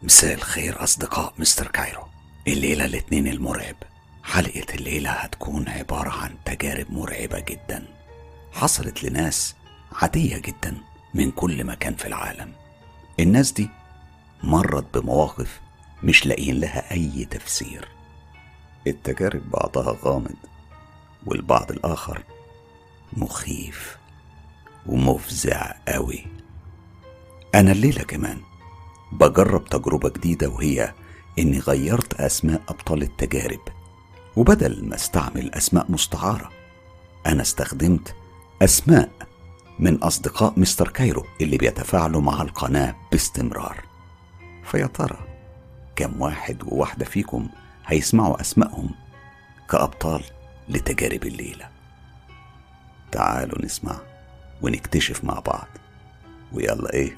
مساء الخير أصدقاء مستر كايرو الليلة الاثنين المرعب حلقة الليلة هتكون عبارة عن تجارب مرعبة جدا حصلت لناس عادية جدا من كل مكان في العالم الناس دي مرت بمواقف مش لاقيين لها أي تفسير التجارب بعضها غامض والبعض الآخر مخيف ومفزع قوي أنا الليلة كمان بجرب تجربة جديدة وهي إني غيرت أسماء أبطال التجارب وبدل ما استعمل أسماء مستعارة أنا استخدمت أسماء من أصدقاء مستر كايرو اللي بيتفاعلوا مع القناة باستمرار فيا ترى كم واحد وواحدة فيكم هيسمعوا أسمائهم كأبطال لتجارب الليلة تعالوا نسمع ونكتشف مع بعض ويلا ايه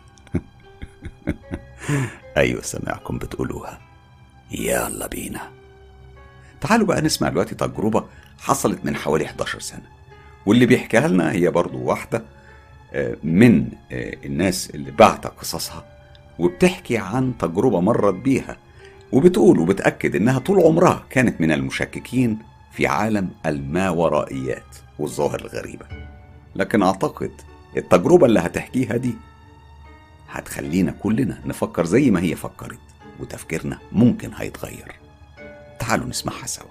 ايوه سامعكم بتقولوها يلا بينا تعالوا بقى نسمع دلوقتي تجربة حصلت من حوالي 11 سنة واللي بيحكيها لنا هي برضو واحدة آه، من آه، الناس اللي بعت قصصها وبتحكي عن تجربة مرت بيها وبتقول وبتأكد إنها طول عمرها كانت من المشككين في عالم الماورائيات والظواهر الغريبة لكن أعتقد التجربة اللي هتحكيها دي هتخلينا كلنا نفكر زي ما هي فكرت وتفكيرنا ممكن هيتغير تعالوا نسمعها سوا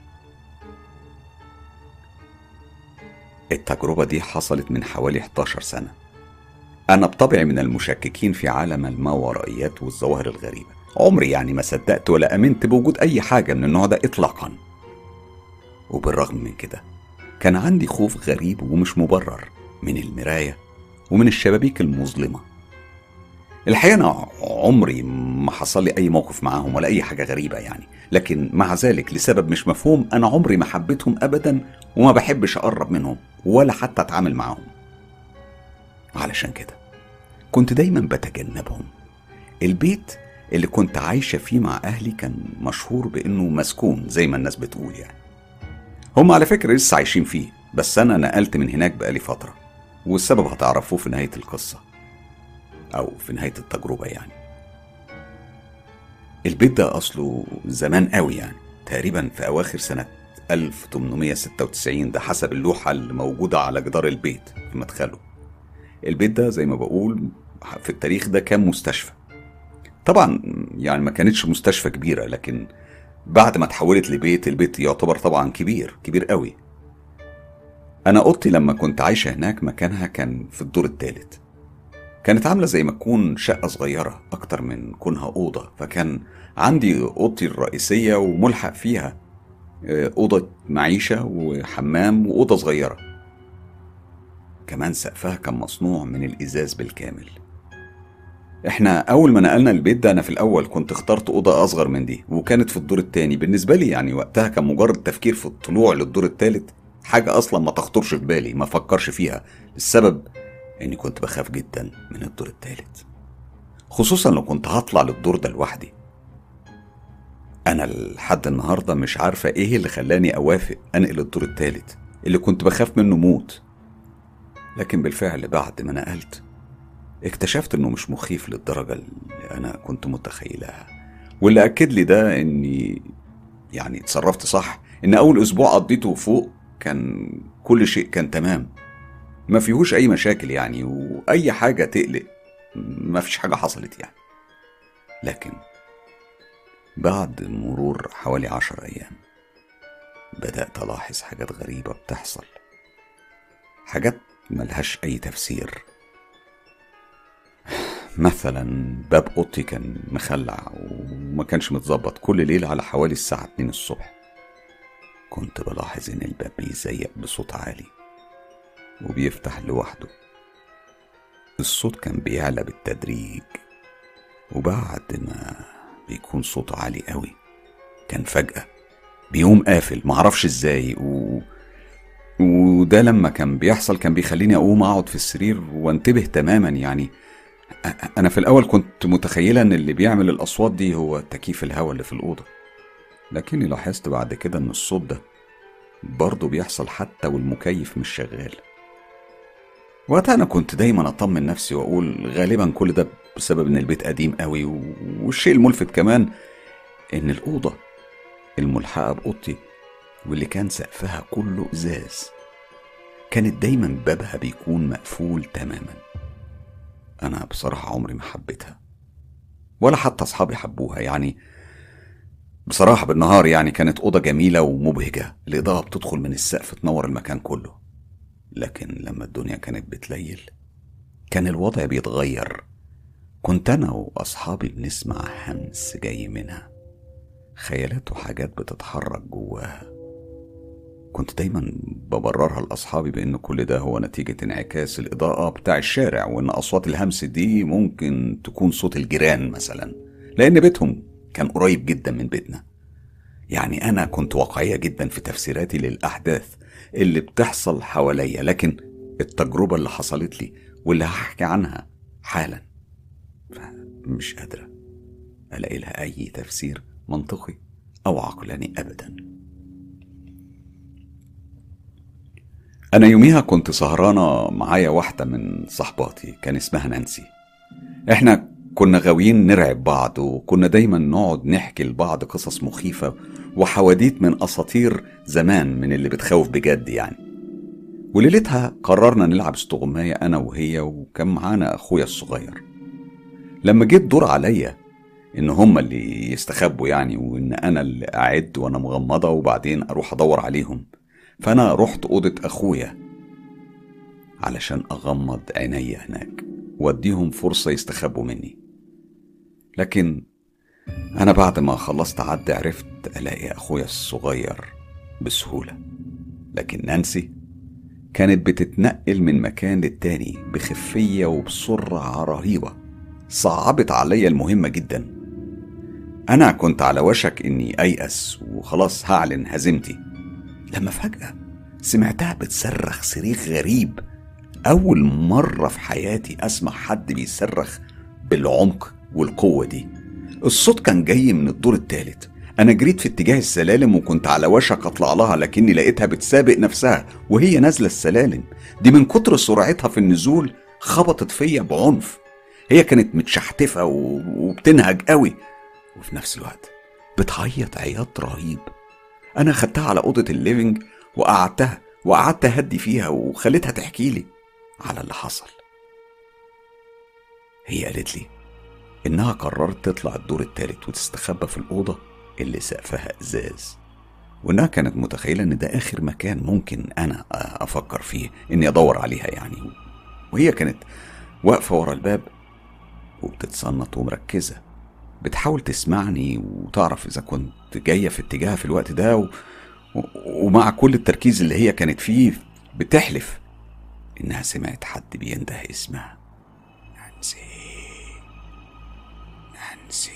التجربة دي حصلت من حوالي 11 سنة أنا بطبعي من المشككين في عالم الماورائيات والظواهر الغريبة عمري يعني ما صدقت ولا أمنت بوجود أي حاجة من النوع ده إطلاقا وبالرغم من كده كان عندي خوف غريب ومش مبرر من المراية ومن الشبابيك المظلمة الحقيقة أنا عمري ما حصل لي أي موقف معاهم ولا أي حاجة غريبة يعني لكن مع ذلك لسبب مش مفهوم أنا عمري ما حبيتهم أبدا وما بحبش أقرب منهم ولا حتى أتعامل معاهم علشان كده كنت دايما بتجنبهم البيت اللي كنت عايشة فيه مع أهلي كان مشهور بإنه مسكون زي ما الناس بتقول يعني هم على فكرة لسه عايشين فيه بس أنا نقلت من هناك بقالي فترة والسبب هتعرفوه في نهاية القصة أو في نهاية التجربة يعني البيت ده أصله زمان قوي يعني تقريبا في أواخر سنة 1896 ده حسب اللوحة اللي موجودة على جدار البيت في مدخله البيت ده زي ما بقول في التاريخ ده كان مستشفى طبعا يعني ما كانتش مستشفى كبيرة لكن بعد ما اتحولت لبيت البيت يعتبر طبعا كبير كبير قوي أنا أوضتي لما كنت عايشة هناك مكانها كان في الدور الثالث كانت عاملة زي ما تكون شقة صغيرة أكتر من كونها أوضة فكان عندي أوضتي الرئيسية وملحق فيها آه، أوضة معيشة وحمام وأوضة صغيرة كمان سقفها كان مصنوع من الإزاز بالكامل احنا اول ما نقلنا البيت ده انا في الاول كنت اخترت اوضه اصغر من دي وكانت في الدور التاني بالنسبه لي يعني وقتها كان مجرد تفكير في الطلوع للدور التالت حاجه اصلا ما تخطرش في بالي ما فكرش فيها السبب اني كنت بخاف جدا من الدور التالت خصوصا لو كنت هطلع للدور ده لوحدي انا لحد النهارده مش عارفه ايه اللي خلاني اوافق انقل الدور التالت اللي كنت بخاف منه موت لكن بالفعل بعد ما نقلت اكتشفت انه مش مخيف للدرجة اللي انا كنت متخيلها واللي اكد لي ده اني يعني اتصرفت صح ان اول اسبوع قضيته فوق كان كل شيء كان تمام ما فيهوش اي مشاكل يعني واي حاجة تقلق ما فيش حاجة حصلت يعني لكن بعد مرور حوالي عشر ايام بدأت ألاحظ حاجات غريبة بتحصل حاجات ملهاش أي تفسير مثلا باب اوضتي كان مخلع وما كانش متظبط كل ليلة على حوالي الساعة 2 الصبح كنت بلاحظ ان الباب بيزيق بصوت عالي وبيفتح لوحده الصوت كان بيعلى بالتدريج وبعد ما بيكون صوته عالي قوي كان فجأة بيقوم قافل معرفش ازاي و... وده لما كان بيحصل كان بيخليني اقوم اقعد في السرير وانتبه تماما يعني انا في الاول كنت متخيله ان اللي بيعمل الاصوات دي هو تكييف الهواء اللي في الاوضه لكني لاحظت بعد كده ان الصوت ده برضه بيحصل حتى والمكيف مش شغال وقتها أنا كنت دايما أطمن نفسي وأقول غالبا كل ده بسبب إن البيت قديم قوي والشيء الملفت كمان إن الأوضة الملحقة بأوضتي واللي كان سقفها كله إزاز كانت دايما بابها بيكون مقفول تماما أنا بصراحة عمري ما حبيتها ولا حتى أصحابي حبوها يعني بصراحة بالنهار يعني كانت أوضة جميلة ومبهجة الإضاءة بتدخل من السقف تنور المكان كله لكن لما الدنيا كانت بتليل كان الوضع بيتغير كنت أنا وأصحابي بنسمع همس جاي منها خيالات وحاجات بتتحرك جواها كنت دايما ببررها لأصحابي بأن كل ده هو نتيجة انعكاس الإضاءة بتاع الشارع وأن أصوات الهمس دي ممكن تكون صوت الجيران مثلا لأن بيتهم كان قريب جدا من بيتنا يعني أنا كنت واقعية جدا في تفسيراتي للأحداث اللي بتحصل حواليا لكن التجربة اللي حصلت لي واللي هحكي عنها حالا مش قادرة ألاقي لها أي تفسير منطقي أو عقلاني أبدا أنا يوميها كنت سهرانة معايا واحدة من صحباتي كان اسمها نانسي إحنا كنا غاويين نرعب بعض وكنا دايما نقعد نحكي لبعض قصص مخيفة وحواديت من أساطير زمان من اللي بتخوف بجد يعني وليلتها قررنا نلعب استغماية أنا وهي وكان معانا أخويا الصغير لما جيت دور عليا إن هما اللي يستخبوا يعني وإن أنا اللي أعد وأنا مغمضة وبعدين أروح أدور عليهم فأنا رحت أوضة أخويا علشان أغمض عيني هناك وأديهم فرصة يستخبوا مني لكن أنا بعد ما خلصت عد عرفت ألاقي أخويا الصغير بسهولة لكن نانسي كانت بتتنقل من مكان للتاني بخفية وبسرعة رهيبة صعبت عليا المهمة جدا أنا كنت على وشك إني أيأس وخلاص هعلن هزيمتي لما فجأة سمعتها بتصرخ صريخ غريب أول مرة في حياتي أسمع حد بيصرخ بالعمق والقوة دي الصوت كان جاي من الدور التالت أنا جريت في اتجاه السلالم وكنت على وشك أطلع لها لكني لقيتها بتسابق نفسها وهي نازلة السلالم دي من كتر سرعتها في النزول خبطت فيا بعنف هي كانت متشحتفة وبتنهج قوي وفي نفس الوقت بتعيط عياط رهيب أنا خدتها على أوضة الليفينج وقعدتها وقعدت أهدي فيها وخليتها تحكي لي على اللي حصل هي قالت لي إنها قررت تطلع الدور التالت وتستخبى في الأوضة اللي سقفها إزاز وإنها كانت متخيلة إن ده آخر مكان ممكن أنا أفكر فيه إني أدور عليها يعني وهي كانت واقفة ورا الباب وبتتصنط ومركزة بتحاول تسمعني وتعرف إذا كنت جاية في اتجاهها في الوقت ده و... ومع كل التركيز اللي هي كانت فيه بتحلف إنها سمعت حد بينده اسمها نانسي نانسي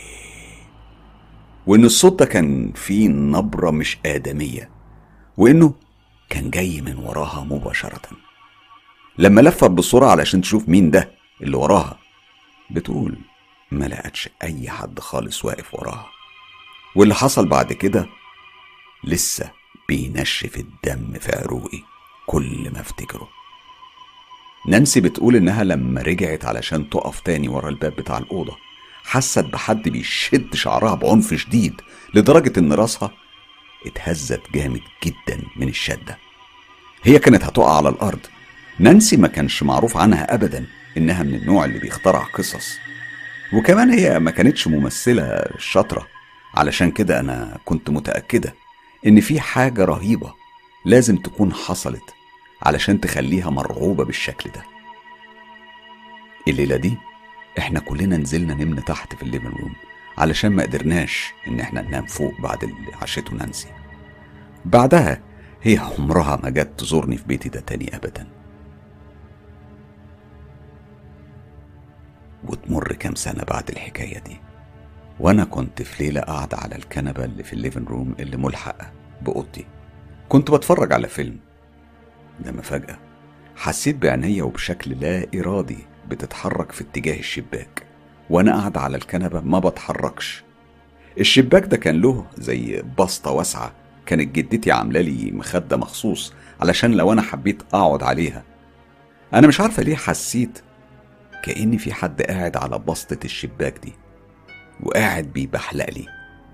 وإن الصوت ده كان فيه نبرة مش آدمية وإنه كان جاي من وراها مباشرة لما لفت بسرعة علشان تشوف مين ده اللي وراها بتقول ما لقتش أي حد خالص واقف وراها واللي حصل بعد كده لسه بينشف الدم في عروقي كل ما افتكره نانسي بتقول انها لما رجعت علشان تقف تاني ورا الباب بتاع الأوضة حست بحد بيشد شعرها بعنف شديد لدرجة ان راسها اتهزت جامد جدا من الشدة هي كانت هتقع على الأرض نانسي ما كانش معروف عنها أبدا إنها من النوع اللي بيخترع قصص وكمان هي ما كانتش ممثلة شاطرة علشان كده أنا كنت متأكدة إن في حاجة رهيبة لازم تكون حصلت علشان تخليها مرعوبة بالشكل ده الليلة دي احنا كلنا نزلنا نمنا تحت في الليفن روم علشان ما قدرناش ان احنا ننام فوق بعد اللي عشته نانسي بعدها هي عمرها ما جت تزورني في بيتي ده تاني ابدا وتمر كام سنة بعد الحكاية دي وأنا كنت في ليلة قاعدة على الكنبة اللي في الليفن روم اللي ملحقة بأوضتي كنت بتفرج على فيلم لما فجأة حسيت بعينيا وبشكل لا إرادي بتتحرك في اتجاه الشباك وأنا قاعدة على الكنبة ما بتحركش الشباك ده كان له زي بسطة واسعة كانت جدتي عاملة لي مخدة مخصوص علشان لو أنا حبيت أقعد عليها أنا مش عارفة ليه حسيت كأن في حد قاعد على بسطة الشباك دي وقاعد بيبحلق لي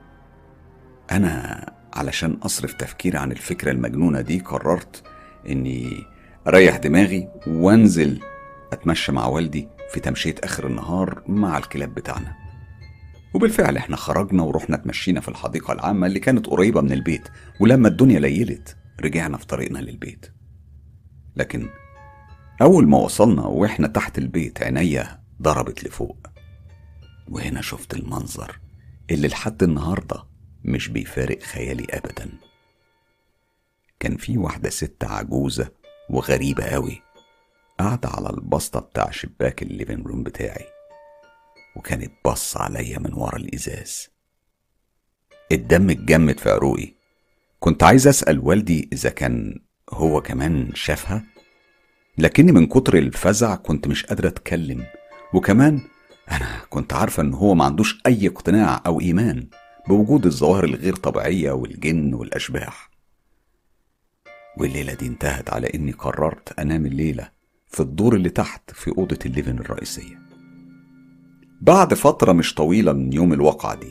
أنا علشان أصرف تفكيري عن الفكرة المجنونة دي قررت إني أريح دماغي وأنزل أتمشى مع والدي في تمشية آخر النهار مع الكلاب بتاعنا وبالفعل احنا خرجنا ورحنا اتمشينا في الحديقة العامة اللي كانت قريبة من البيت ولما الدنيا ليلت رجعنا في طريقنا للبيت لكن أول ما وصلنا وإحنا تحت البيت عينيا ضربت لفوق وهنا شفت المنظر اللي لحد النهاردة مش بيفارق خيالي أبدا كان في واحدة ست عجوزة وغريبة أوي قاعدة على البسطة بتاع شباك الليفين روم بتاعي وكانت بص عليا من ورا الإزاز الدم اتجمد في عروقي كنت عايز أسأل والدي إذا كان هو كمان شافها لكني من كتر الفزع كنت مش قادر أتكلم وكمان أنا كنت عارفة إن هو ما عندوش أي اقتناع أو إيمان بوجود الظواهر الغير طبيعية والجن والأشباح والليلة دي انتهت على إني قررت أنام الليلة في الدور اللي تحت في أوضة الليفن الرئيسية بعد فترة مش طويلة من يوم الواقعة دي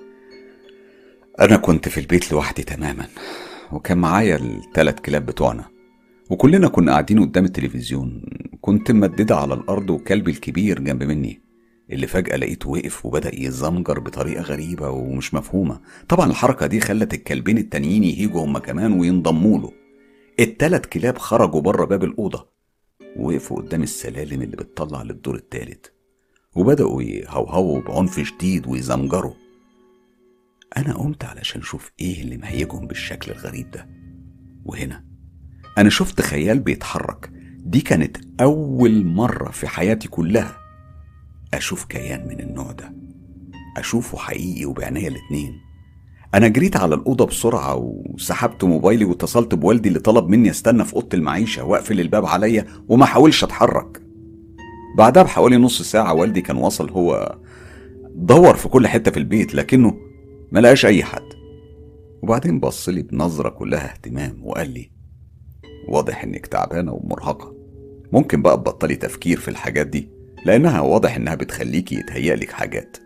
أنا كنت في البيت لوحدي تماما وكان معايا التلات كلاب بتوعنا وكلنا كنا قاعدين قدام التلفزيون كنت ممددة على الأرض وكلبي الكبير جنب مني اللي فجأة لقيته وقف وبدأ يزمجر بطريقة غريبة ومش مفهومة طبعا الحركة دي خلت الكلبين التانيين يهيجوا هما كمان وينضموا له التلات كلاب خرجوا بره باب الأوضة ووقفوا قدام السلالم اللي بتطلع للدور التالت وبدأوا يهوهوا بعنف شديد ويزمجروا أنا قمت علشان أشوف إيه اللي مهيجهم بالشكل الغريب ده وهنا أنا شفت خيال بيتحرك دي كانت أول مرة في حياتي كلها أشوف كيان من النوع ده أشوفه حقيقي وبعناية الاتنين أنا جريت على الأوضة بسرعة وسحبت موبايلي واتصلت بوالدي اللي طلب مني استنى في أوضة المعيشة وأقفل الباب عليا وما حاولش أتحرك بعدها بحوالي نص ساعة والدي كان وصل هو دور في كل حتة في البيت لكنه ما لقاش أي حد وبعدين بص لي بنظرة كلها اهتمام وقال لي واضح إنك تعبانة ومرهقة ممكن بقى تبطلي تفكير في الحاجات دي لأنها واضح إنها بتخليكي يتهيألك حاجات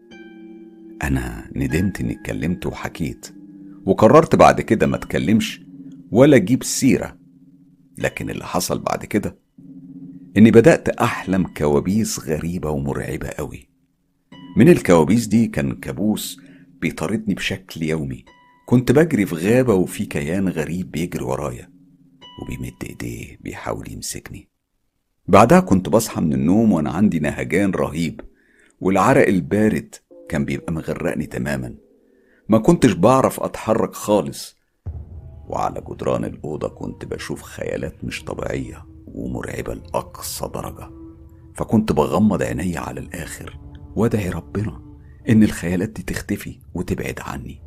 أنا ندمت إني اتكلمت وحكيت وقررت بعد كده ما اتكلمش ولا أجيب سيرة لكن اللي حصل بعد كده إني بدأت أحلم كوابيس غريبة ومرعبة أوي من الكوابيس دي كان كابوس بيطاردني بشكل يومي كنت بجري في غابة وفي كيان غريب بيجري ورايا وبيمد ايديه بيحاول يمسكني بعدها كنت بصحى من النوم وانا عندي نهجان رهيب والعرق البارد كان بيبقى مغرقني تماما ما كنتش بعرف اتحرك خالص وعلى جدران الأوضة كنت بشوف خيالات مش طبيعية ومرعبة لأقصى درجة فكنت بغمض عيني على الآخر وادعي ربنا إن الخيالات دي تختفي وتبعد عني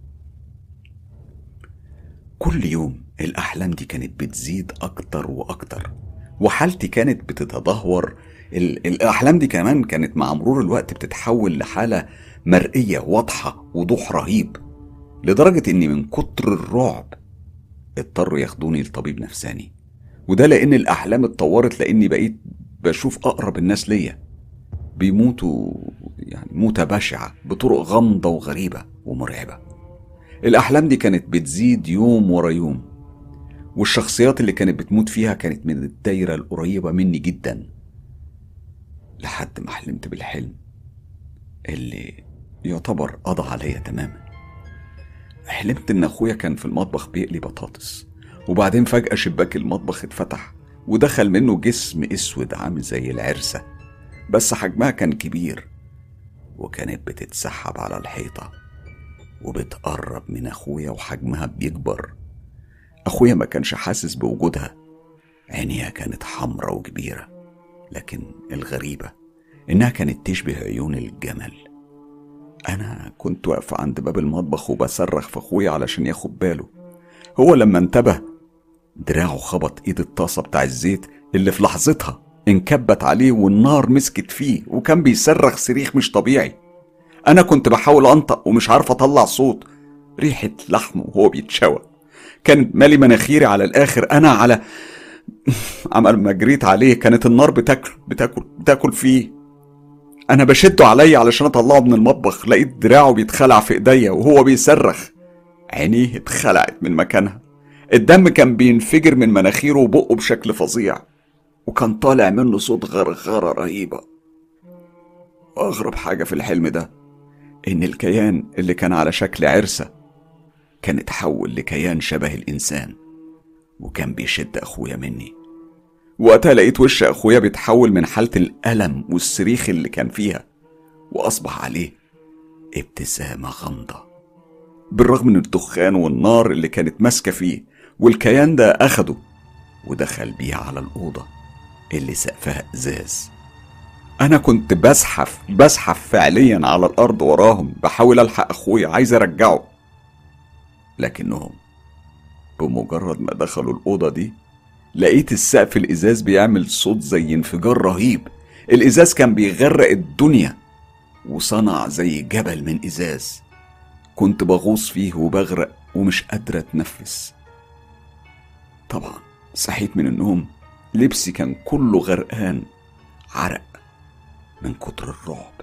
كل يوم الأحلام دي كانت بتزيد أكتر وأكتر وحالتي كانت بتتدهور ال- الأحلام دي كمان كانت مع مرور الوقت بتتحول لحالة مرئية واضحة وضوح رهيب لدرجة إني من كتر الرعب اضطروا ياخدوني لطبيب نفساني وده لأن الأحلام اتطورت لأني بقيت بشوف أقرب الناس ليا بيموتوا يعني موتة بشعة بطرق غامضة وغريبة ومرعبة الأحلام دي كانت بتزيد يوم ورا يوم والشخصيات اللي كانت بتموت فيها كانت من الدايرة القريبة مني جدا لحد ما حلمت بالحلم اللي يعتبر قضى عليا تماما حلمت ان اخويا كان في المطبخ بيقلي بطاطس وبعدين فجأة شباك المطبخ اتفتح ودخل منه جسم اسود عامل زي العرسة بس حجمها كان كبير وكانت بتتسحب على الحيطة وبتقرب من اخويا وحجمها بيكبر اخويا ما كانش حاسس بوجودها عينيها كانت حمرة وكبيرة لكن الغريبة إنها كانت تشبه عيون الجمل أنا كنت واقفة عند باب المطبخ وبصرخ في أخويا علشان ياخد باله هو لما انتبه دراعه خبط إيد الطاسة بتاع الزيت اللي في لحظتها انكبت عليه والنار مسكت فيه وكان بيصرخ صريخ مش طبيعي أنا كنت بحاول أنطق ومش عارف أطلع صوت ريحة لحمه وهو بيتشوى كان مالي مناخيري على الآخر أنا على عمل ما جريت عليه كانت النار بتاكل بتاكل بتاكل فيه انا بشده عليا علشان اطلعه من المطبخ لقيت دراعه بيتخلع في ايديا وهو بيصرخ عينيه اتخلعت من مكانها الدم كان بينفجر من مناخيره وبقه بشكل فظيع وكان طالع منه صوت غرغرة رهيبة أغرب حاجة في الحلم ده إن الكيان اللي كان على شكل عرسة كان اتحول لكيان شبه الإنسان وكان بيشد أخويا مني وقتها لقيت وش أخويا بيتحول من حالة الألم والصريخ اللي كان فيها وأصبح عليه ابتسامة غامضة بالرغم من الدخان والنار اللي كانت ماسكة فيه والكيان ده أخده ودخل بيه على الأوضة اللي سقفها إزاز أنا كنت بزحف بزحف فعليا على الأرض وراهم بحاول ألحق أخويا عايز أرجعه لكنهم بمجرد ما دخلوا الأوضة دي لقيت السقف الإزاز بيعمل صوت زي انفجار رهيب الإزاز كان بيغرق الدنيا وصنع زي جبل من إزاز كنت بغوص فيه وبغرق ومش قادرة أتنفس طبعا صحيت من النوم لبسي كان كله غرقان عرق من كتر الرعب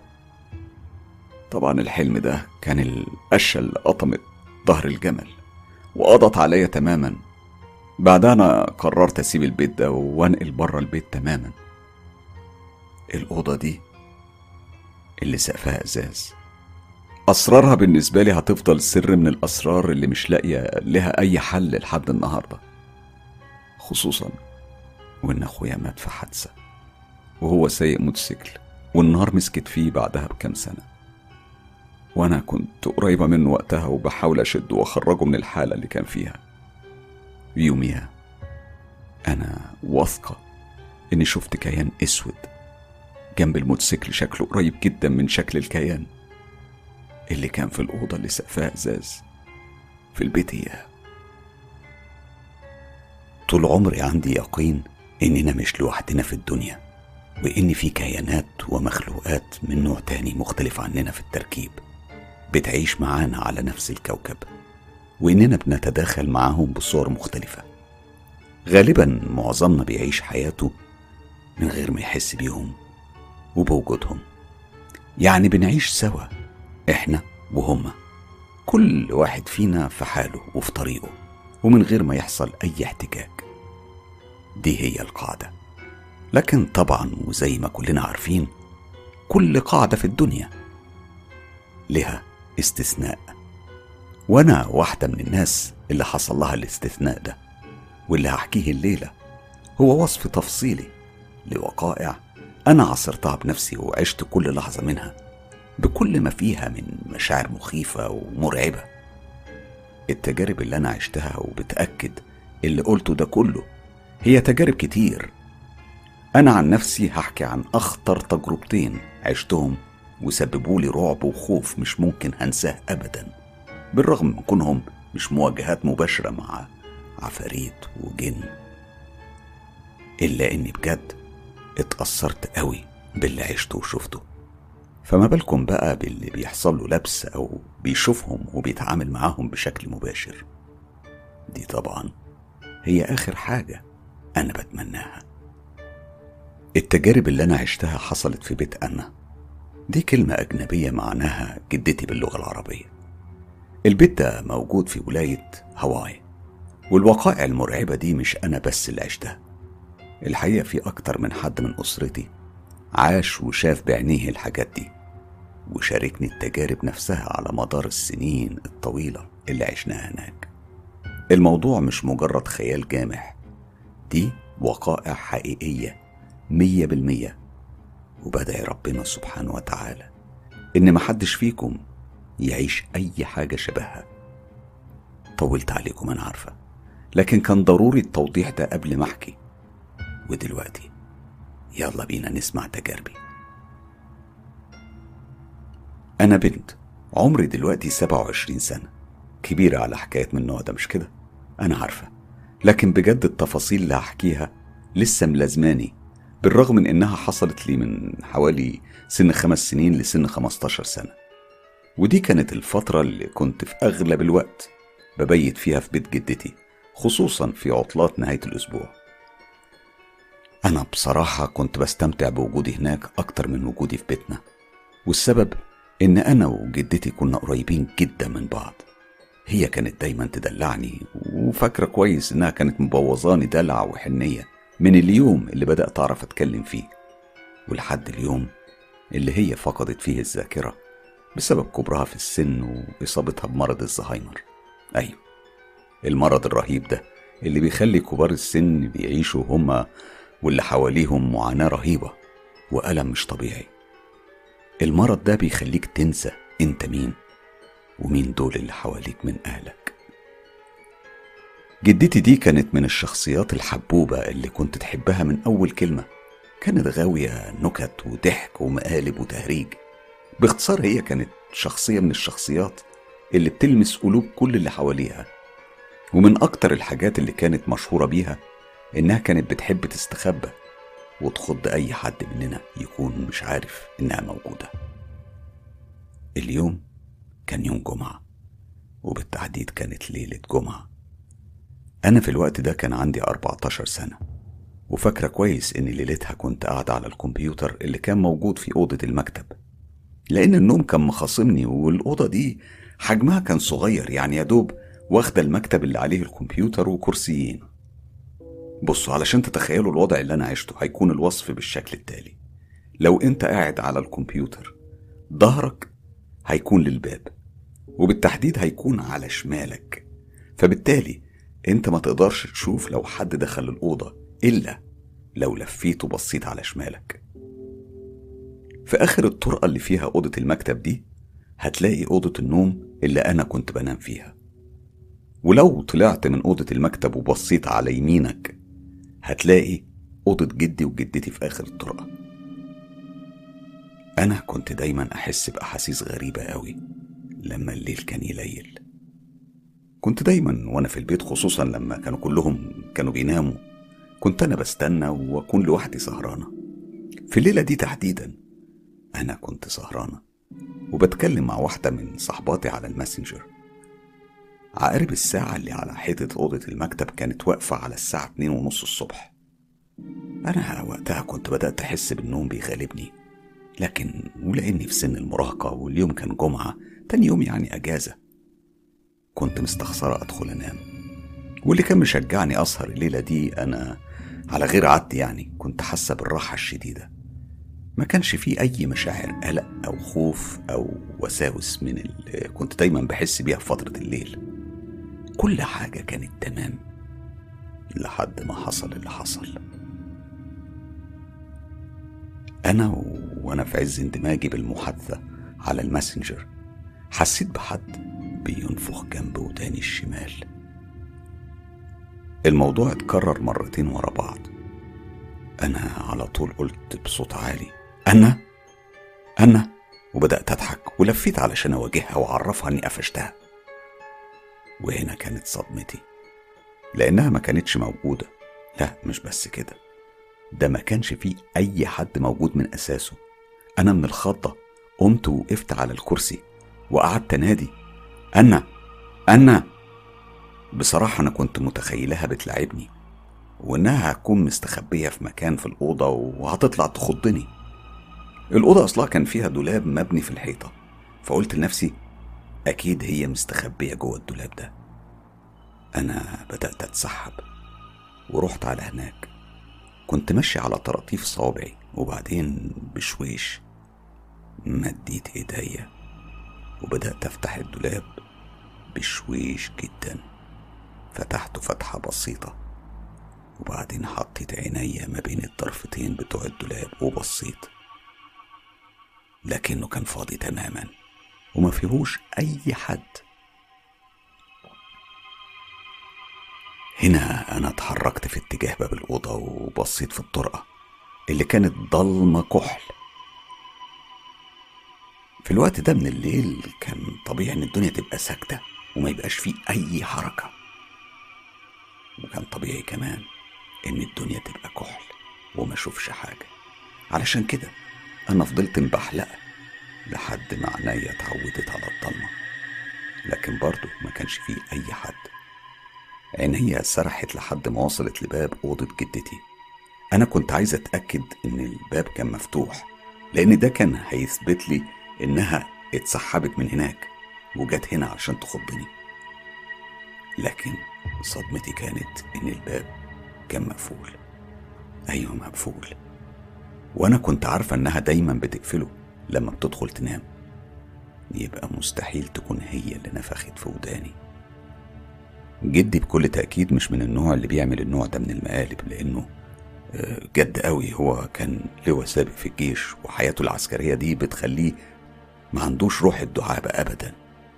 طبعا الحلم ده كان القشة اللي قطمت ظهر الجمل وقضت عليا تماما بعدها أنا قررت أسيب البيت ده وأنقل بره البيت تماما الأوضة دي اللي سقفها إزاز أسرارها بالنسبة لي هتفضل سر من الأسرار اللي مش لاقية لها أي حل لحد النهاردة خصوصا وإن أخويا مات في حادثة وهو سايق موتوسيكل والنار مسكت فيه بعدها بكام سنة وأنا كنت قريبة منه وقتها وبحاول أشده وأخرجه من الحالة اللي كان فيها يوميها أنا واثقة إني شفت كيان أسود جنب الموتوسيكل شكله قريب جدا من شكل الكيان اللي كان في الأوضة اللي سقفها إزاز في البيت إياه طول عمري عندي يقين إننا مش لوحدنا في الدنيا وإن في كيانات ومخلوقات من نوع تاني مختلف عننا في التركيب بتعيش معانا على نفس الكوكب وإننا بنتداخل معاهم بصور مختلفة غالبا معظمنا بيعيش حياته من غير ما يحس بيهم وبوجودهم يعني بنعيش سوا احنا وهما كل واحد فينا في حاله وفي طريقه ومن غير ما يحصل اي احتكاك دي هي القاعده لكن طبعا وزي ما كلنا عارفين كل قاعده في الدنيا لها استثناء وانا واحده من الناس اللي حصل لها الاستثناء ده واللي هحكيه الليله هو وصف تفصيلي لوقائع انا عاصرتها بنفسي وعشت كل لحظه منها بكل ما فيها من مشاعر مخيفه ومرعبه التجارب اللي انا عشتها وبتاكد اللي قلته ده كله هي تجارب كتير انا عن نفسي هحكي عن اخطر تجربتين عشتهم وسببوا لي رعب وخوف مش ممكن هنساه ابدا بالرغم من كونهم مش مواجهات مباشرة مع عفاريت وجن إلا إني بجد اتأثرت قوي باللي عشته وشفته فما بالكم بقى باللي بيحصل له لبس أو بيشوفهم وبيتعامل معاهم بشكل مباشر دي طبعا هي آخر حاجة أنا بتمناها التجارب اللي أنا عشتها حصلت في بيت أنا دي كلمة أجنبية معناها جدتي باللغة العربية البيت ده موجود في ولاية هاواي والوقائع المرعبة دي مش أنا بس اللي عشتها الحقيقة في أكتر من حد من أسرتي عاش وشاف بعينيه الحاجات دي وشاركني التجارب نفسها على مدار السنين الطويلة اللي عشناها هناك الموضوع مش مجرد خيال جامح دي وقائع حقيقية مية بالمية وبدعي ربنا سبحانه وتعالى إن محدش فيكم يعيش أي حاجة شبهها طولت عليكم أنا عارفة لكن كان ضروري التوضيح ده قبل ما أحكي ودلوقتي يلا بينا نسمع تجاربي أنا بنت عمري دلوقتي 27 سنة كبيرة على حكاية من النوع ده مش كده أنا عارفة لكن بجد التفاصيل اللي هحكيها لسه ملازماني بالرغم من إنها حصلت لي من حوالي سن خمس سنين لسن 15 سنة ودي كانت الفترة اللي كنت في أغلب الوقت ببيت فيها في بيت جدتي خصوصا في عطلات نهاية الأسبوع أنا بصراحة كنت بستمتع بوجودي هناك أكتر من وجودي في بيتنا والسبب إن أنا وجدتي كنا قريبين جدا من بعض هي كانت دايما تدلعني وفاكرة كويس إنها كانت مبوظاني دلع وحنية من اليوم اللي بدأت أعرف أتكلم فيه ولحد اليوم اللي هي فقدت فيه الذاكرة بسبب كبرها في السن وإصابتها بمرض الزهايمر أيوه المرض الرهيب ده اللي بيخلي كبار السن بيعيشوا هما واللي حواليهم معاناة رهيبة وألم مش طبيعي المرض ده بيخليك تنسى انت مين ومين دول اللي حواليك من أهلك جدتي دي كانت من الشخصيات الحبوبة اللي كنت تحبها من أول كلمة كانت غاوية نكت وضحك ومقالب وتهريج باختصار هي كانت شخصية من الشخصيات اللي بتلمس قلوب كل اللي حواليها ومن أكتر الحاجات اللي كانت مشهورة بيها إنها كانت بتحب تستخبى وتخض أي حد مننا يكون مش عارف إنها موجودة اليوم كان يوم جمعة وبالتحديد كانت ليلة جمعة أنا في الوقت ده كان عندي 14 سنة وفاكرة كويس إن ليلتها كنت قاعدة على الكمبيوتر اللي كان موجود في أوضة المكتب لأن النوم كان مخاصمني والأوضة دي حجمها كان صغير يعني يا دوب واخدة المكتب اللي عليه الكمبيوتر وكرسيين بصوا علشان تتخيلوا الوضع اللي أنا عشته هيكون الوصف بالشكل التالي لو أنت قاعد على الكمبيوتر ظهرك هيكون للباب وبالتحديد هيكون على شمالك فبالتالي انت ما تقدرش تشوف لو حد دخل الأوضة إلا لو لفيت وبصيت على شمالك في آخر الطرقة اللي فيها أوضة المكتب دي هتلاقي أوضة النوم اللي أنا كنت بنام فيها ولو طلعت من أوضة المكتب وبصيت على يمينك هتلاقي أوضة جدي وجدتي في آخر الطرقة أنا كنت دايما أحس بأحاسيس غريبة أوي لما الليل كان يليل كنت دايما وأنا في البيت خصوصا لما كانوا كلهم كانوا بيناموا كنت أنا بستنى وأكون لوحدي سهرانة في الليلة دي تحديدا أنا كنت سهرانة وبتكلم مع واحدة من صحباتي على الماسنجر عقارب الساعة اللي على حيطة أوضة المكتب كانت واقفة على الساعة اتنين ونص الصبح أنا وقتها كنت بدأت أحس بالنوم بيغالبني لكن ولأني في سن المراهقة واليوم كان جمعة تاني يوم يعني أجازة كنت مستخسرة أدخل أنام واللي كان مشجعني أسهر الليلة دي أنا على غير عادتي يعني كنت حاسة بالراحة الشديدة ما كانش فيه أي مشاعر قلق أو خوف أو وساوس من اللي كنت دايما بحس بيها في فترة الليل كل حاجة كانت تمام لحد ما حصل اللي حصل أنا و... وأنا في عز اندماجي بالمحادثة على الماسنجر حسيت بحد بينفخ جنب وداني الشمال الموضوع اتكرر مرتين ورا بعض أنا على طول قلت بصوت عالي أنا أنا وبدأت أضحك ولفيت علشان أواجهها وأعرفها إني قفشتها وهنا كانت صدمتي لأنها ما كانتش موجودة لا مش بس كده ده ما كانش فيه أي حد موجود من أساسه أنا من الخضة قمت ووقفت على الكرسي وقعدت أنادي أنا أنا بصراحة أنا كنت متخيلها بتلعبني وإنها هتكون مستخبية في مكان في الأوضة وهتطلع تخضني الأوضة أصلها كان فيها دولاب مبني في الحيطة فقلت لنفسي أكيد هي مستخبية جوه الدولاب ده أنا بدأت أتسحب ورحت على هناك كنت ماشي على طراطيف صوابعي وبعدين بشويش مديت ايديا وبدأت أفتح الدولاب بشويش جدا فتحته فتحة بسيطة وبعدين حطيت عينيا ما بين الطرفتين بتوع الدولاب وبصيت لكنه كان فاضي تماما وما فيهوش أي حد هنا أنا اتحركت في اتجاه باب الأوضة وبصيت في الطرقة اللي كانت ضلمة كحل في الوقت ده من الليل كان طبيعي إن الدنيا تبقى ساكتة وما يبقاش فيه أي حركة وكان طبيعي كمان إن الدنيا تبقى كحل وما أشوفش حاجة علشان كده أنا فضلت مبحلقة لحد ما عينيا اتعودت على الضلمة لكن برضه ما كانش فيه أي حد عينيا سرحت لحد ما وصلت لباب أوضة جدتي أنا كنت عايز أتأكد إن الباب كان مفتوح لأن ده كان هيثبت لي إنها اتسحبت من هناك وجت هنا علشان تخضني لكن صدمتي كانت إن الباب كان مقفول أيوه مقفول وأنا كنت عارفة إنها دايما بتقفله لما بتدخل تنام يبقى مستحيل تكون هي اللي نفخت في وداني جدي بكل تأكيد مش من النوع اللي بيعمل النوع ده من المقالب لأنه آه، جد قوي هو كان لواء سابق في الجيش وحياته العسكرية دي بتخليه ما عندوش روح الدعابة أبدا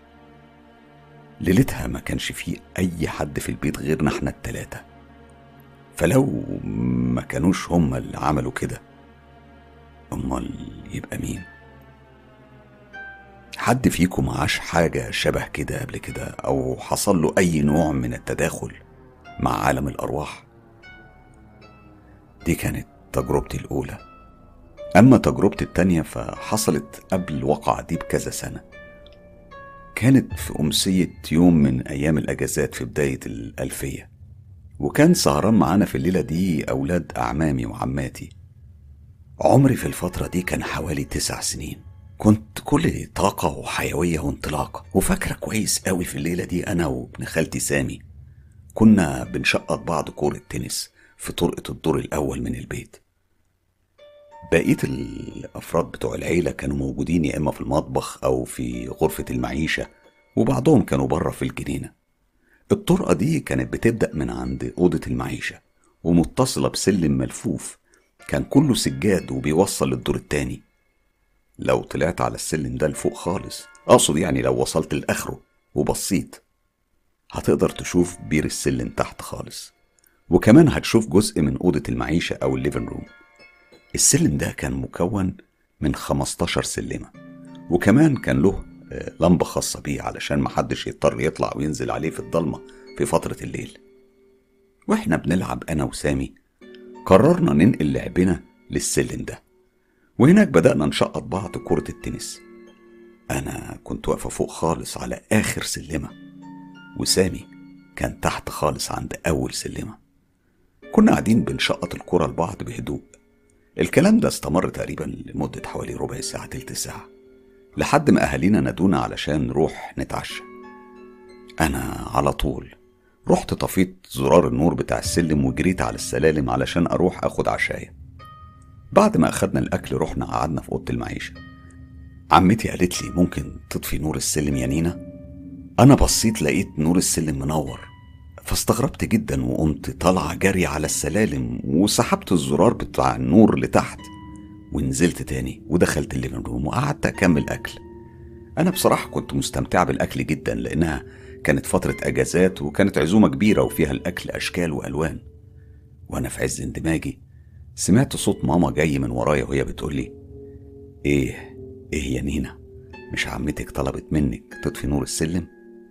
ليلتها ما كانش فيه أي حد في البيت غيرنا احنا التلاتة فلو ما كانوش هما اللي عملوا كده أمال يبقى مين؟ حد فيكم عاش حاجة شبه كده قبل كده أو حصل له أي نوع من التداخل مع عالم الأرواح؟ دي كانت تجربتي الأولى أما تجربتي التانية فحصلت قبل الواقعة دي بكذا سنة كانت في أمسية يوم من أيام الأجازات في بداية الألفية وكان سهران معانا في الليلة دي أولاد أعمامي وعماتي عمري في الفترة دي كان حوالي تسع سنين كنت كل طاقة وحيوية وانطلاق وفاكرة كويس قوي في الليلة دي أنا وابن خالتي سامي كنا بنشقط بعض كورة تنس في طرقة الدور الأول من البيت بقية الأفراد بتوع العيلة كانوا موجودين يا إما في المطبخ أو في غرفة المعيشة وبعضهم كانوا بره في الجنينة الطرقة دي كانت بتبدأ من عند أوضة المعيشة ومتصلة بسلم ملفوف كان كله سجاد وبيوصل للدور التاني لو طلعت على السلم ده لفوق خالص أقصد يعني لو وصلت لآخره وبصيت هتقدر تشوف بير السلم تحت خالص وكمان هتشوف جزء من أوضة المعيشة أو الليفن روم السلم ده كان مكون من 15 سلمة وكمان كان له آه، لمبة خاصة بيه علشان محدش يضطر يطلع وينزل عليه في الضلمة في فترة الليل واحنا بنلعب أنا وسامي قررنا ننقل لعبنا للسلم ده وهناك بدأنا نشقط بعض كرة التنس أنا كنت واقفة فوق خالص على آخر سلمة وسامي كان تحت خالص عند أول سلمة كنا قاعدين بنشقط الكرة لبعض بهدوء الكلام ده استمر تقريبا لمدة حوالي ربع ساعة تلت ساعة لحد ما أهالينا نادونا علشان نروح نتعشى أنا على طول رحت طفيت زرار النور بتاع السلم وجريت على السلالم علشان أروح أخد عشاية بعد ما أخدنا الأكل رحنا قعدنا في أوضة المعيشة عمتي قالت لي ممكن تطفي نور السلم يا نينا أنا بصيت لقيت نور السلم منور فاستغربت جدا وقمت طالعة جري على السلالم وسحبت الزرار بتاع النور لتحت ونزلت تاني ودخلت الليفن روم وقعدت أكمل أكل أنا بصراحة كنت مستمتعة بالأكل جدا لأنها كانت فترة أجازات وكانت عزومة كبيرة وفيها الأكل أشكال وألوان وأنا في عز اندماجي سمعت صوت ماما جاي من ورايا وهي بتقولي إيه إيه يا نينا مش عمتك طلبت منك تطفي نور السلم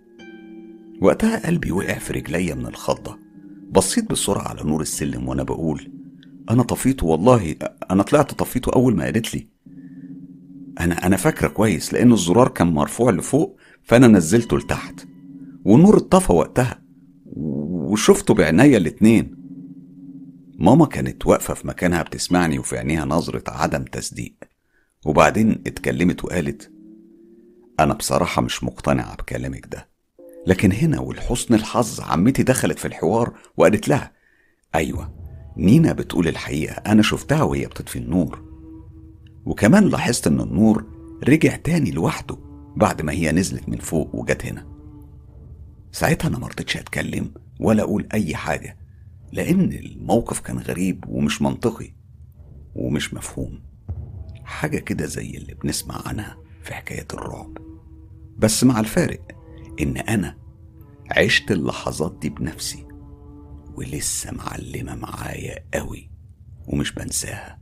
وقتها قلبي وقع في رجليا من الخضة بصيت بسرعة على نور السلم وأنا بقول أنا طفيته والله أنا طلعت طفيته أول ما قالت لي أنا أنا فاكرة كويس لأن الزرار كان مرفوع لفوق فأنا نزلته لتحت والنور اتطفى وقتها وشفته بعناية الاتنين ماما كانت واقفة في مكانها بتسمعني وفي عينيها نظرة عدم تصديق وبعدين اتكلمت وقالت أنا بصراحة مش مقتنعة بكلامك ده لكن هنا ولحسن الحظ عمتي دخلت في الحوار وقالت لها أيوة نينا بتقول الحقيقة أنا شفتها وهي بتطفي النور وكمان لاحظت إن النور رجع تاني لوحده بعد ما هي نزلت من فوق وجت هنا ساعتها أنا مرضتش أتكلم ولا أقول أي حاجة لأن الموقف كان غريب ومش منطقي ومش مفهوم حاجة كده زي اللي بنسمع عنها في حكاية الرعب بس مع الفارق إن أنا عشت اللحظات دي بنفسي ولسه معلمة معايا قوي ومش بنساها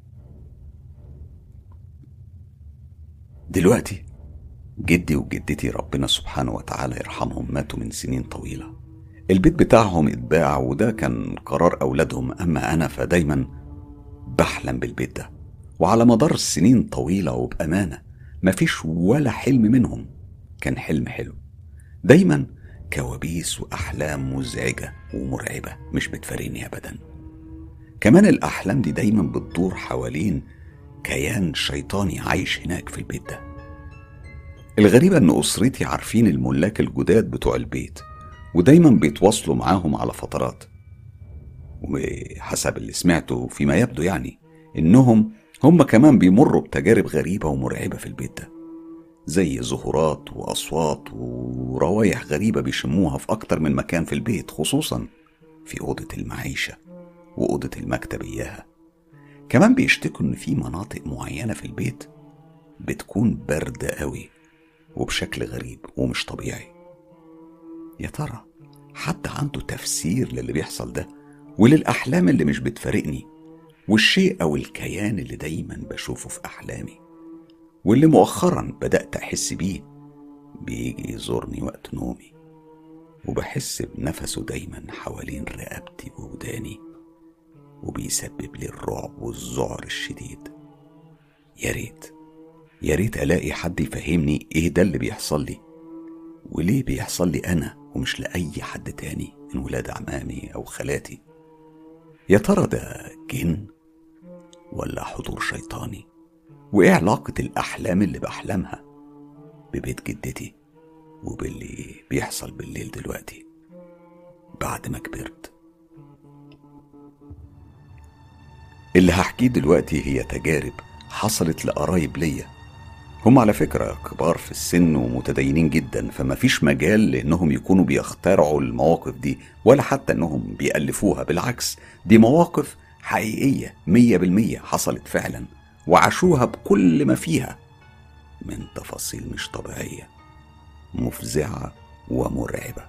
دلوقتي جدي وجدتي ربنا سبحانه وتعالى يرحمهم ماتوا من سنين طويلة البيت بتاعهم اتباع وده كان قرار أولادهم أما أنا فدايما بحلم بالبيت ده وعلى مدار سنين طويلة وبأمانة مفيش ولا حلم منهم كان حلم حلو دايما كوابيس وأحلام مزعجة ومرعبة مش بتفارقني أبدا كمان الأحلام دي دايما بتدور حوالين كيان شيطاني عايش هناك في البيت ده الغريبة إن أسرتي عارفين الملاك الجداد بتوع البيت ودايما بيتواصلوا معاهم على فترات وحسب اللي سمعته فيما يبدو يعني إنهم هم كمان بيمروا بتجارب غريبة ومرعبة في البيت ده زي ظهورات وأصوات وروايح غريبة بيشموها في أكتر من مكان في البيت خصوصا في أوضة المعيشة وأوضة المكتب إياها كمان بيشتكوا إن في مناطق معينة في البيت بتكون باردة قوي وبشكل غريب ومش طبيعي يا ترى حد عنده تفسير للي بيحصل ده وللأحلام اللي مش بتفارقني والشيء أو الكيان اللي دايما بشوفه في أحلامي واللي مؤخرا بدأت أحس بيه بيجي يزورني وقت نومي وبحس بنفسه دايما حوالين رقبتي ووداني وبيسبب لي الرعب والذعر الشديد يا ريت يا ريت الاقي حد يفهمني ايه ده اللي بيحصل لي وليه بيحصل لي انا ومش لاي حد تاني من ولاد عمامي او خالاتي يا ترى ده جن ولا حضور شيطاني وايه علاقه الاحلام اللي بحلمها ببيت جدتي وباللي بيحصل بالليل دلوقتي بعد ما كبرت اللي هحكيه دلوقتي هي تجارب حصلت لقرايب ليا هم على فكرة كبار في السن ومتدينين جدا فما فيش مجال لأنهم يكونوا بيخترعوا المواقف دي ولا حتى أنهم بيألفوها بالعكس دي مواقف حقيقية مية بالمية حصلت فعلا وعاشوها بكل ما فيها من تفاصيل مش طبيعية مفزعة ومرعبة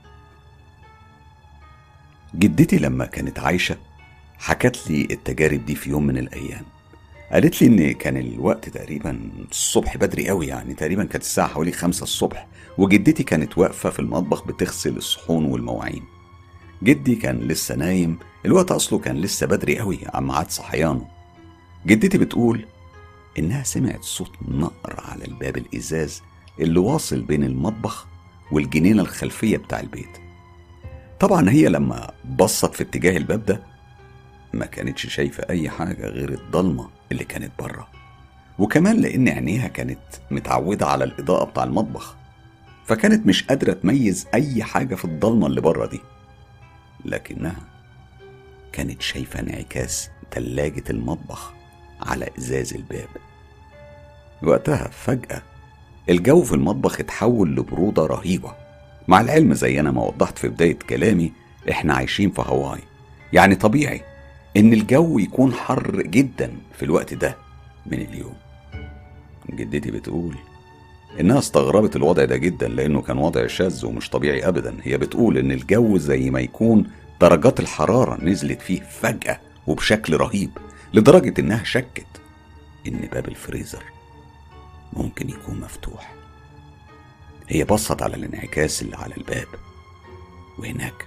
جدتي لما كانت عايشة حكت لي التجارب دي في يوم من الأيام قالت لي ان كان الوقت تقريبا الصبح بدري قوي يعني تقريبا كانت الساعه حوالي خمسة الصبح وجدتي كانت واقفه في المطبخ بتغسل الصحون والمواعين جدي كان لسه نايم الوقت اصله كان لسه بدري قوي عن ميعاد صحيانه جدتي بتقول انها سمعت صوت نقر على الباب الازاز اللي واصل بين المطبخ والجنينه الخلفيه بتاع البيت طبعا هي لما بصت في اتجاه الباب ده ما كانتش شايفة أي حاجة غير الضلمة اللي كانت بره وكمان لأن عينيها كانت متعودة على الإضاءة بتاع المطبخ فكانت مش قادرة تميز أي حاجة في الضلمة اللي بره دي لكنها كانت شايفة انعكاس تلاجة المطبخ على إزاز الباب وقتها فجأة الجو في المطبخ اتحول لبرودة رهيبة مع العلم زي أنا ما وضحت في بداية كلامي إحنا عايشين في هواي يعني طبيعي إن الجو يكون حر جدا في الوقت ده من اليوم جدتي بتقول إنها استغربت الوضع ده جدا لأنه كان وضع شاذ ومش طبيعي أبدا هي بتقول إن الجو زي ما يكون درجات الحرارة نزلت فيه فجأة وبشكل رهيب لدرجة إنها شكت إن باب الفريزر ممكن يكون مفتوح هي بصت على الانعكاس اللي على الباب وهناك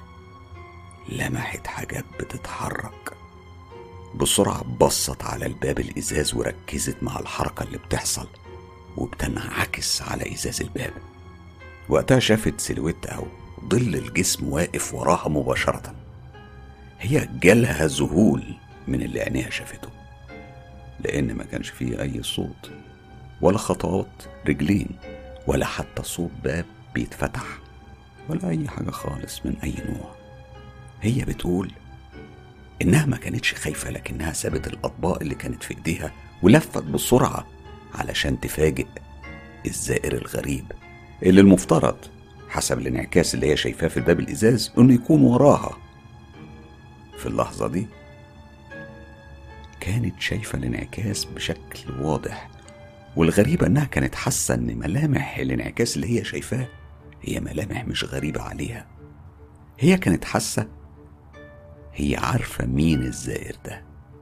لمحت حاجات بتتحرك بسرعة بصت على الباب الإزاز وركزت مع الحركة اللي بتحصل وبتنعكس على إزاز الباب وقتها شافت سيلويت أو ظل الجسم واقف وراها مباشرة هي جالها ذهول من اللي عينيها شافته لأن ما كانش فيه أي صوت ولا خطوات رجلين ولا حتى صوت باب بيتفتح ولا أي حاجة خالص من أي نوع هي بتقول إنها ما كانتش خايفة لكنها سابت الأطباق اللي كانت في إيديها ولفت بسرعة علشان تفاجئ الزائر الغريب اللي المفترض حسب الانعكاس اللي هي شايفاه في الباب الإزاز إنه يكون وراها في اللحظة دي كانت شايفة الانعكاس بشكل واضح والغريبة إنها كانت حاسة إن ملامح الانعكاس اللي هي شايفاه هي ملامح مش غريبة عليها هي كانت حاسة هي عارفة مين الزائر ده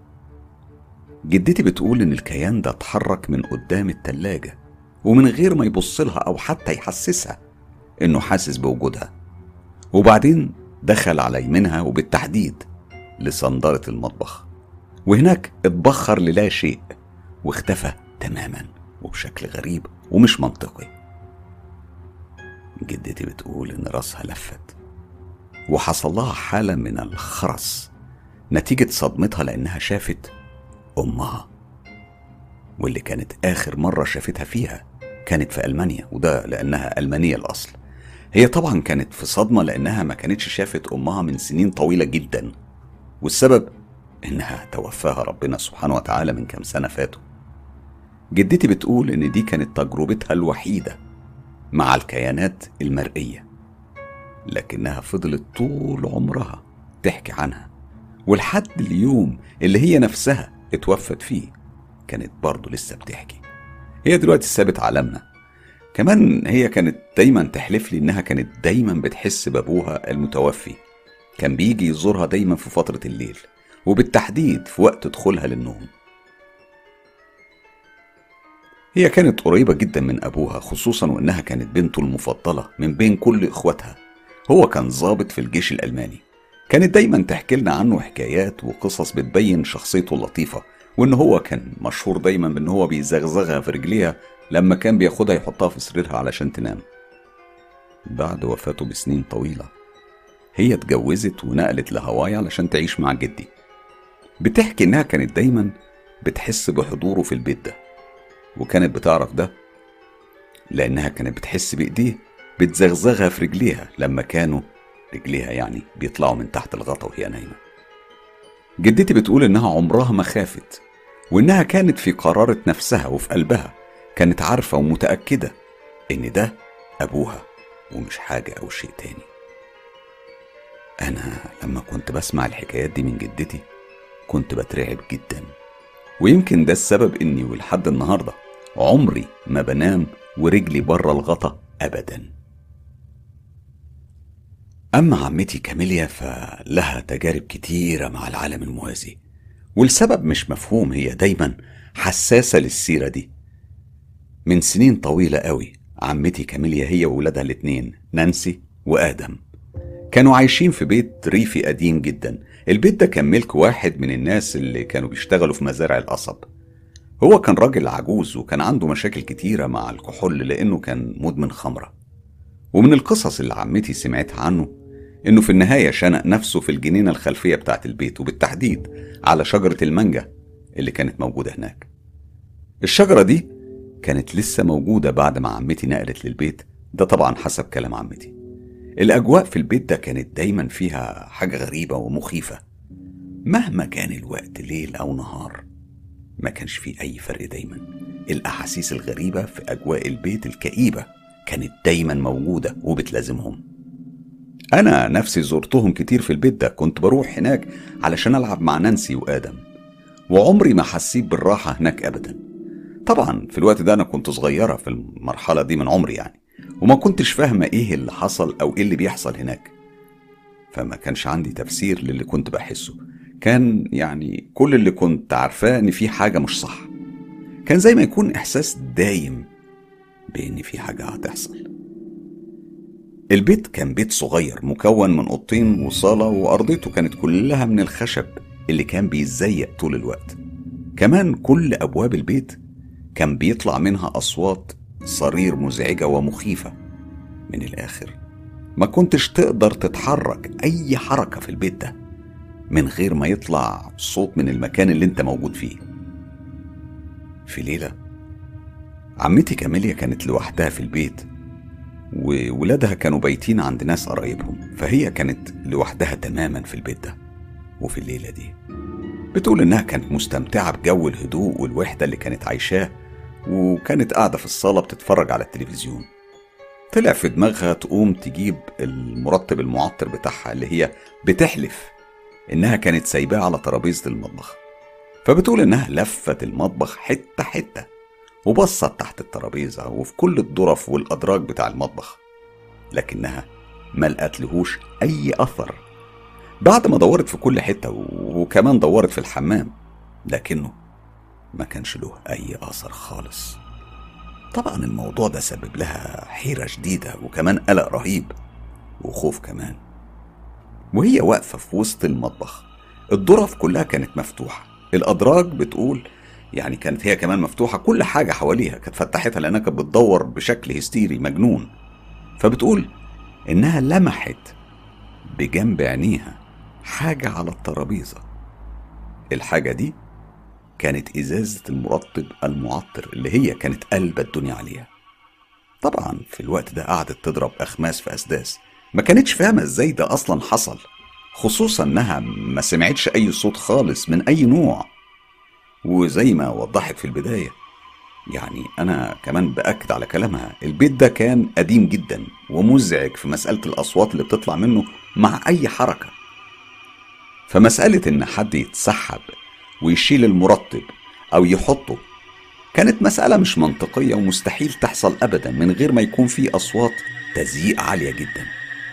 جدتي بتقول إن الكيان ده اتحرك من قدام التلاجة ومن غير ما يبص لها أو حتى يحسسها إنه حاسس بوجودها وبعدين دخل على يمينها وبالتحديد لصندارة المطبخ وهناك اتبخر للا شيء واختفى تماما وبشكل غريب ومش منطقي جدتي بتقول إن راسها لفت وحصل لها حالة من الخرس نتيجة صدمتها لأنها شافت أمها واللي كانت آخر مرة شافتها فيها كانت في ألمانيا وده لأنها ألمانية الأصل هي طبعا كانت في صدمة لأنها ما كانتش شافت أمها من سنين طويلة جدا والسبب إنها توفاها ربنا سبحانه وتعالى من كام سنة فاتوا جدتي بتقول إن دي كانت تجربتها الوحيدة مع الكيانات المرئية لكنها فضلت طول عمرها تحكي عنها ولحد اليوم اللي هي نفسها اتوفت فيه كانت برضه لسه بتحكي هي دلوقتي سابت عالمنا كمان هي كانت دايما تحلف لي انها كانت دايما بتحس بابوها المتوفي كان بيجي يزورها دايما في فترة الليل وبالتحديد في وقت دخولها للنوم هي كانت قريبة جدا من أبوها خصوصا وإنها كانت بنته المفضلة من بين كل إخواتها هو كان ضابط في الجيش الألماني كانت دايما تحكي لنا عنه حكايات وقصص بتبين شخصيته اللطيفة وإن هو كان مشهور دايما بإن هو بيزغزغها في رجليها لما كان بياخدها يحطها في سريرها علشان تنام بعد وفاته بسنين طويلة هي اتجوزت ونقلت لهاواي علشان تعيش مع جدي بتحكي إنها كانت دايما بتحس بحضوره في البيت ده وكانت بتعرف ده لأنها كانت بتحس بإيديه بتزغزغها في رجليها لما كانوا رجليها يعني بيطلعوا من تحت الغطا وهي نايمة جدتي بتقول إنها عمرها ما خافت وإنها كانت في قرارة نفسها وفي قلبها كانت عارفة ومتأكدة إن ده أبوها ومش حاجة أو شيء تاني أنا لما كنت بسمع الحكايات دي من جدتي كنت بترعب جدا ويمكن ده السبب إني ولحد النهاردة عمري ما بنام ورجلي بره الغطا أبدا أما عمتي كاميليا فلها تجارب كتيرة مع العالم الموازي والسبب مش مفهوم هي دايما حساسة للسيرة دي من سنين طويلة قوي عمتي كاميليا هي وولادها الاتنين نانسي وآدم كانوا عايشين في بيت ريفي قديم جدا البيت ده كان ملك واحد من الناس اللي كانوا بيشتغلوا في مزارع القصب هو كان راجل عجوز وكان عنده مشاكل كتيرة مع الكحول لأنه كان مدمن خمرة ومن القصص اللي عمتي سمعتها عنه إنه في النهاية شنق نفسه في الجنينة الخلفية بتاعة البيت وبالتحديد على شجرة المانجا اللي كانت موجودة هناك الشجرة دي كانت لسه موجودة بعد ما عمتي نقلت للبيت ده طبعا حسب كلام عمتي الأجواء في البيت ده كانت دايما فيها حاجة غريبة ومخيفة مهما كان الوقت ليل أو نهار ما كانش فيه أي فرق دايما الأحاسيس الغريبة في أجواء البيت الكئيبة كانت دايما موجودة وبتلازمهم أنا نفسي زرتهم كتير في البيت ده كنت بروح هناك علشان ألعب مع نانسي وآدم وعمري ما حسيت بالراحة هناك أبدا طبعا في الوقت ده أنا كنت صغيرة في المرحلة دي من عمري يعني وما كنتش فاهمة إيه اللي حصل أو إيه اللي بيحصل هناك فما كانش عندي تفسير للي كنت بحسه كان يعني كل اللي كنت عارفاه إن في حاجة مش صح كان زي ما يكون إحساس دايم بإن في حاجة هتحصل البيت كان بيت صغير مكون من أوضتين وصالة وأرضيته كانت كلها من الخشب اللي كان بيتزيق طول الوقت كمان كل أبواب البيت كان بيطلع منها أصوات صرير مزعجة ومخيفة من الآخر ما كنتش تقدر تتحرك أي حركة في البيت ده من غير ما يطلع صوت من المكان اللي انت موجود فيه في ليلة عمتي كاميليا كانت لوحدها في البيت وولادها كانوا بايتين عند ناس قرايبهم فهي كانت لوحدها تماما في البيت ده وفي الليلة دي بتقول إنها كانت مستمتعة بجو الهدوء والوحدة اللي كانت عايشاه وكانت قاعدة في الصالة بتتفرج على التلفزيون طلع في دماغها تقوم تجيب المرطب المعطر بتاعها اللي هي بتحلف إنها كانت سايباه على ترابيزة المطبخ فبتقول إنها لفت المطبخ حتة حتة وبصت تحت الترابيزة وفي كل الظرف والأدراج بتاع المطبخ لكنها ما لقتلهوش أي أثر بعد ما دورت في كل حتة وكمان دورت في الحمام لكنه ما كانش له أي أثر خالص طبعا الموضوع ده سبب لها حيرة شديدة وكمان قلق رهيب وخوف كمان وهي واقفة في وسط المطبخ الظرف كلها كانت مفتوحة الأدراج بتقول يعني كانت هي كمان مفتوحة كل حاجة حواليها كانت فتحتها لأنها كانت بتدور بشكل هستيري مجنون فبتقول إنها لمحت بجنب عينيها حاجة على الترابيزة الحاجة دي كانت إزازة المرطب المعطر اللي هي كانت قلب الدنيا عليها طبعا في الوقت ده قعدت تضرب أخماس في أسداس ما كانتش فاهمة إزاي ده أصلا حصل خصوصا إنها ما سمعتش أي صوت خالص من أي نوع وزي ما وضحت في البداية يعني أنا كمان بأكد على كلامها البيت ده كان قديم جدا ومزعج في مسألة الأصوات اللي بتطلع منه مع أي حركة فمسألة إن حد يتسحب ويشيل المرطب أو يحطه كانت مسألة مش منطقية ومستحيل تحصل أبدا من غير ما يكون في أصوات تزييق عالية جدا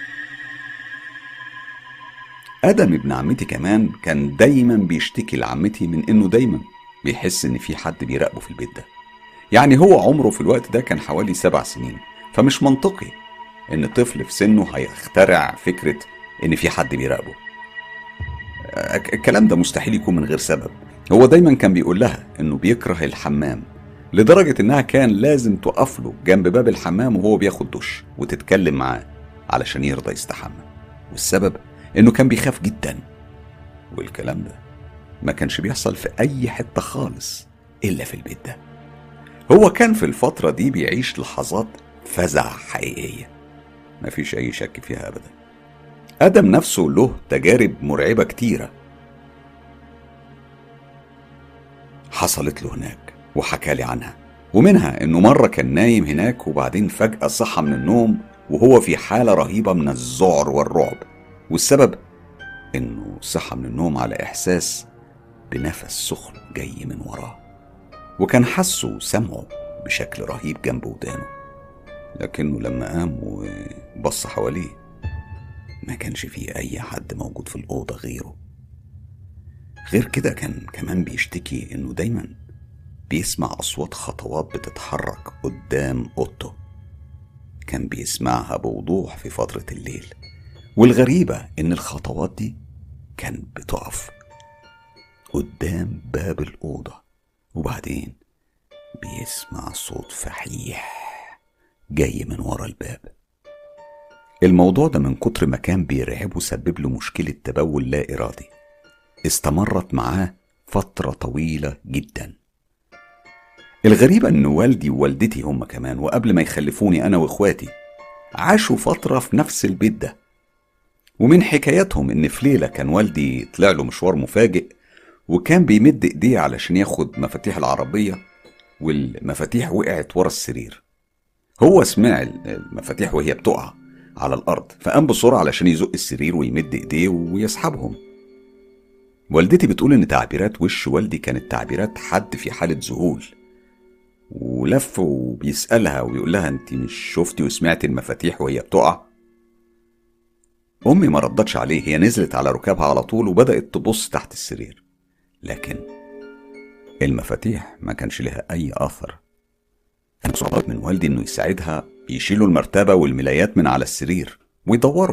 آدم ابن عمتي كمان كان دايما بيشتكي لعمتي من إنه دايما بيحس إن في حد بيراقبه في البيت ده يعني هو عمره في الوقت ده كان حوالي سبع سنين فمش منطقي إن طفل في سنه هيخترع فكرة إن في حد بيراقبه الكلام ده مستحيل يكون من غير سبب هو دايما كان بيقول لها انه بيكره الحمام لدرجة انها كان لازم تقف له جنب باب الحمام وهو بياخد دش وتتكلم معاه علشان يرضى يستحمى والسبب انه كان بيخاف جدا والكلام ده ما كانش بيحصل في اي حتة خالص الا في البيت ده هو كان في الفترة دي بيعيش لحظات فزع حقيقية مفيش اي شك فيها ابدا آدم نفسه له تجارب مرعبة كتيرة حصلت له هناك وحكى لي عنها ومنها انه مرة كان نايم هناك وبعدين فجأة صحى من النوم وهو في حالة رهيبة من الذعر والرعب والسبب انه صحى من النوم على احساس بنفس سخن جاي من وراه وكان حسه وسمعه بشكل رهيب جنب ودانه لكنه لما قام وبص حواليه ما كانش فيه أي حد موجود في الأوضة غيره غير كده كان كمان بيشتكي إنه دايما بيسمع أصوات خطوات بتتحرك قدام أوضته كان بيسمعها بوضوح في فترة الليل والغريبة إن الخطوات دي كان بتقف قدام باب الأوضة وبعدين بيسمع صوت فحيح جاي من ورا الباب الموضوع ده من كتر ما كان بيرعبه سبب له مشكلة تبول لا إرادي استمرت معاه فترة طويلة جدا الغريبة إن والدي ووالدتي هم كمان وقبل ما يخلفوني أنا وإخواتي عاشوا فترة في نفس البيت ده ومن حكاياتهم إن في ليلة كان والدي طلع له مشوار مفاجئ وكان بيمد إيديه علشان ياخد مفاتيح العربية والمفاتيح وقعت ورا السرير هو سمع المفاتيح وهي بتقع على الأرض فقام بسرعة علشان يزق السرير ويمد إيديه ويسحبهم والدتي بتقول إن تعبيرات وش والدي كانت تعبيرات حد في حالة ذهول ولف وبيسألها ويقول لها أنت مش شفتي وسمعتي المفاتيح وهي بتقع؟ أمي ما ردتش عليه هي نزلت على ركابها على طول وبدأت تبص تحت السرير لكن المفاتيح ما كانش لها أي أثر كان صعبت من والدي إنه يساعدها يشيلوا المرتبة والملايات من على السرير ويدوروا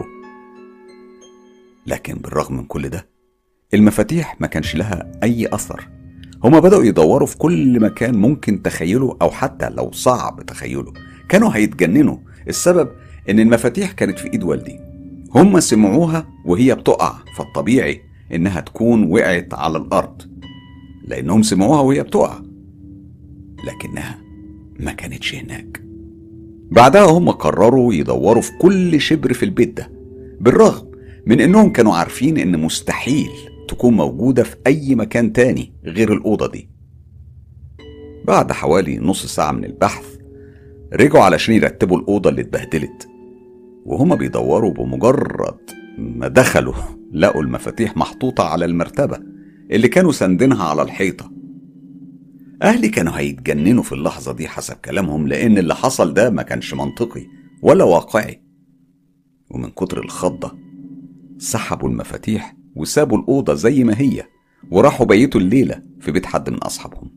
لكن بالرغم من كل ده المفاتيح ما كانش لها أي أثر هما بدأوا يدوروا في كل مكان ممكن تخيله أو حتى لو صعب تخيله كانوا هيتجننوا السبب إن المفاتيح كانت في إيد والدي هما سمعوها وهي بتقع فالطبيعي إنها تكون وقعت على الأرض لأنهم سمعوها وهي بتقع لكنها ما كانتش هناك بعدها هم قرروا يدوروا في كل شبر في البيت ده بالرغم من انهم كانوا عارفين ان مستحيل تكون موجودة في اي مكان تاني غير الأوضة دي بعد حوالي نص ساعة من البحث رجعوا علشان يرتبوا الأوضة اللي اتبهدلت وهما بيدوروا بمجرد ما دخلوا لقوا المفاتيح محطوطة على المرتبة اللي كانوا ساندينها على الحيطة أهلي كانوا هيتجننوا في اللحظة دي حسب كلامهم لأن اللي حصل ده ما كانش منطقي ولا واقعي ومن كتر الخضة سحبوا المفاتيح وسابوا الأوضة زي ما هي وراحوا بيتوا الليلة في بيت حد من أصحابهم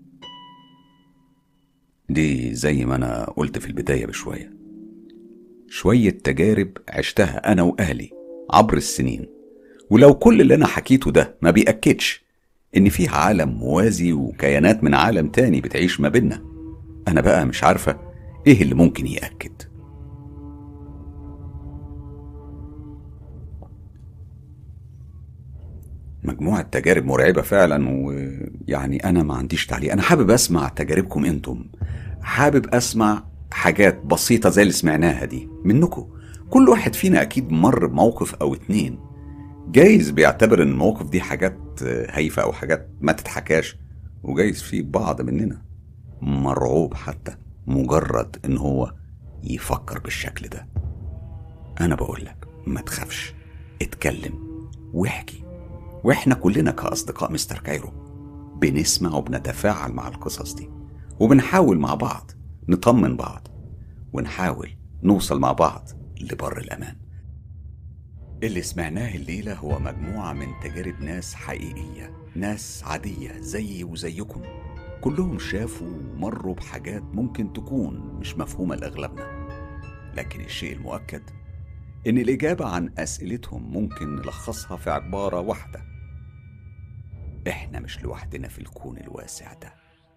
دي زي ما أنا قلت في البداية بشوية شوية تجارب عشتها أنا وأهلي عبر السنين ولو كل اللي أنا حكيته ده ما بيأكدش إن فيه عالم موازي وكيانات من عالم تاني بتعيش ما بينا أنا بقى مش عارفة إيه اللي ممكن يأكد مجموعة تجارب مرعبة فعلا ويعني أنا ما عنديش تعليق أنا حابب أسمع تجاربكم أنتم حابب أسمع حاجات بسيطة زي اللي سمعناها دي منكم كل واحد فينا أكيد مر بموقف أو اتنين جايز بيعتبر إن المواقف دي حاجات هايفة أو حاجات ما تتحكاش وجايز في بعض مننا مرعوب حتى مجرد إن هو يفكر بالشكل ده أنا بقولك ما تخافش اتكلم واحكي واحنا كلنا كأصدقاء مستر كايرو بنسمع وبنتفاعل مع القصص دي وبنحاول مع بعض نطمن بعض ونحاول نوصل مع بعض لبر الأمان اللي سمعناه الليلة هو مجموعة من تجارب ناس حقيقية ناس عادية زيي وزيكم كلهم شافوا ومروا بحاجات ممكن تكون مش مفهومة لأغلبنا لكن الشيء المؤكد إن الإجابة عن أسئلتهم ممكن نلخصها في عبارة واحدة إحنا مش لوحدنا في الكون الواسع ده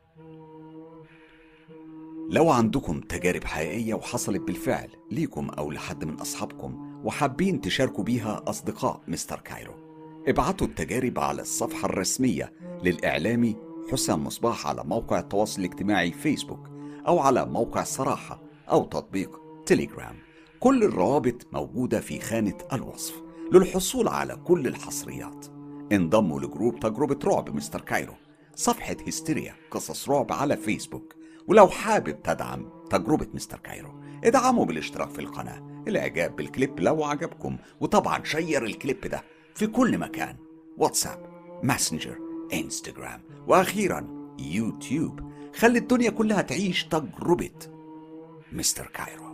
لو عندكم تجارب حقيقية وحصلت بالفعل ليكم أو لحد من أصحابكم وحابين تشاركوا بيها أصدقاء مستر كايرو ابعتوا التجارب على الصفحة الرسمية للإعلامي حسام مصباح على موقع التواصل الاجتماعي فيسبوك أو على موقع الصراحة أو تطبيق تليجرام كل الروابط موجودة في خانة الوصف للحصول على كل الحصريات انضموا لجروب تجربة رعب مستر كايرو صفحة هستيريا قصص رعب على فيسبوك ولو حابب تدعم تجربة مستر كايرو ادعموا بالاشتراك في القناة الاعجاب بالكليب لو عجبكم وطبعا شير الكليب ده في كل مكان واتساب ماسنجر انستجرام واخيرا يوتيوب خلي الدنيا كلها تعيش تجربة مستر كايرو